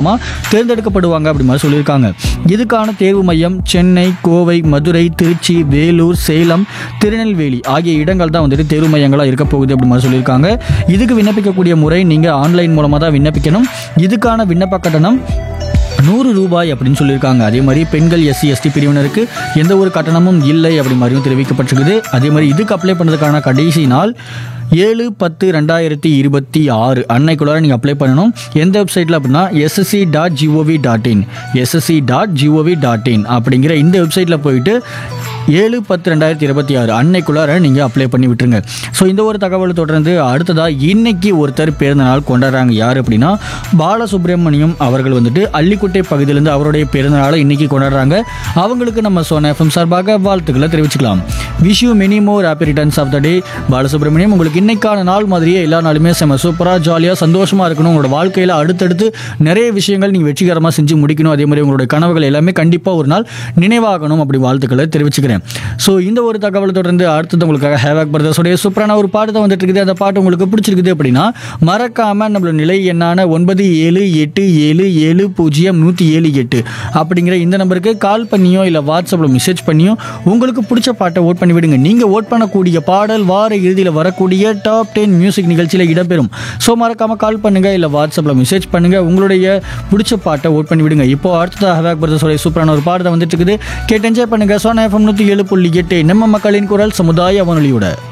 மூலமாக தேர்ந்தெடுக்கப்படுவாங்க அப்படி மாதிரி சொல்லியிருக்காங்க இதுக்கான தேர்வு மையம் சென்னை கோவை மதுரை திருச்சி வேலூர் சேலம் திருநெல்வேலி ஆகிய இடங்கள் தான் வந்துட்டு தேர்வு மையங்களாக இருக்க போகுது அப்படி மாதிரி சொல்லியிருக்காங்க இதுக்கு விண்ணப்பிக்கக்கூடிய முறை நீங்கள் ஆன்லைன் மூலமாக தான் விண்ணப்பிக்கணும் இதுக்கான விண்ணப்ப கட்டணம் நூறு ரூபாய் அப்படின்னு சொல்லியிருக்காங்க அதே மாதிரி பெண்கள் எஸ்சி எஸ்டி பிரிவினருக்கு எந்த ஒரு கட்டணமும் இல்லை அப்படி மாதிரியும் தெரிவிக்கப்பட்டிருக்குது அதே மாதிரி இதுக்கு அப்ளை பண்ணுறதுக்கான கடைசி நாள் ஏழு பத்து ரெண்டாயிரத்தி இருபத்தி ஆறு அன்னைக்குள்ளார நீங்கள் அப்ளை பண்ணணும் எந்த வெப்சைட்டில் அப்படின்னா SSC dot GOV dot in SSC dot GOV dot in அப்படிங்கிற இந்த வெப்சைட்டில் போயிட்டு ஏழு பத்து ரெண்டாயிரத்தி இருபத்தி ஆறு அன்னைக்குள்ளார நீங்கள் அப்ளை பண்ணி விட்டுருங்க ஸோ இந்த ஒரு தகவல் தொடர்ந்து அடுத்ததாக இன்னைக்கு ஒருத்தர் பிறந்த நாள் கொண்டாடுறாங்க யார் அப்படின்னா பாலசுப்ரமணியம் அவர்கள் வந்துட்டு அள்ளிக்குட்டை பகுதியிலேருந்து அவருடைய பிறந்த நாளை இன்னைக்கு கொண்டாடுறாங்க அவங்களுக்கு நம்ம சோனா எஃப்எம் சார்பாக வாழ்த்துக்களை தெரிவிச்சுக்கலாம் wish you many more happy returns of the day Balasubramaniam உங்களுக்கு இன்னைக்கான நாள் மாதிரியே எல்லா நாளுமே செம்ம சூப்பராக ஜாலியாக சந்தோஷமாக இருக்கணும் உங்களோட வாழ்க்கையில் அடுத்தடுத்து நிறைய விஷயங்கள் நீங்கள் வெற்றிகரமாக செஞ்சு முடிக்கணும் அதே மாதிரி உங்களுடைய கனவுகள் எல்லாமே கண்டிப்பாக ஒரு நாள் நினைவாகணும் அப்படி வாழ்த்துக்களை தெரிவிச்சுக்கிறேன் ஸோ இந்த ஒரு தகவலை தொடர்ந்து அடுத்தது உங்களுக்காக ஹேவாக் பிரதர்ஸோடைய சூப்பரான ஒரு பாட்டு தான் வந்துட்டு இருக்குது அந்த பாட்டு உங்களுக்கு பிடிச்சிருக்குது அப்படின்னா மறக்காமல் நம்மளோட நிலை எண்ணான ஒன்பது ஏழு எட்டு ஏழு ஏழு பூஜ்ஜியம் நூற்றி ஏழு எட்டு அப்படிங்கிற இந்த நம்பருக்கு கால் பண்ணியோ இல்லை வாட்ஸ்அப்பில் மெசேஜ் பண்ணியோ உங்களுக்கு பிடிச்ச பாட்டை ஓட் பண்ணி விடுங்க நீங்கள் ஓட் பண்ணக்கூடிய பாடல் வார இறுதியில் வரக்கூடிய டாப் டென் மியூசிக் நிகழ்ச்சியில் இடம்பெறும் ஸோ மறக்காமல் கால் பண்ணுங்கள் இல்லை வாட்ஸ்அப்பில் மெசேஜ் பண்ணுங்கள் உங்களுடைய பிடிச்ச பாட்டை ஓட் பண்ணி விடுங்க இப்போ அடுத்ததாக ஹேவாக் பிரதர்ஸோடைய சூப்பரான ஒரு பாட்டு தான் வந்துட்டு இருக்குது கேட்டு என்ஜாய் பண்ணுங்கள் சோனா எஃப்எம் நூற்றி ஏழு புள்ளி எட்டு நம்ம மக்களின் குரல் சமுதாய வானொலியோட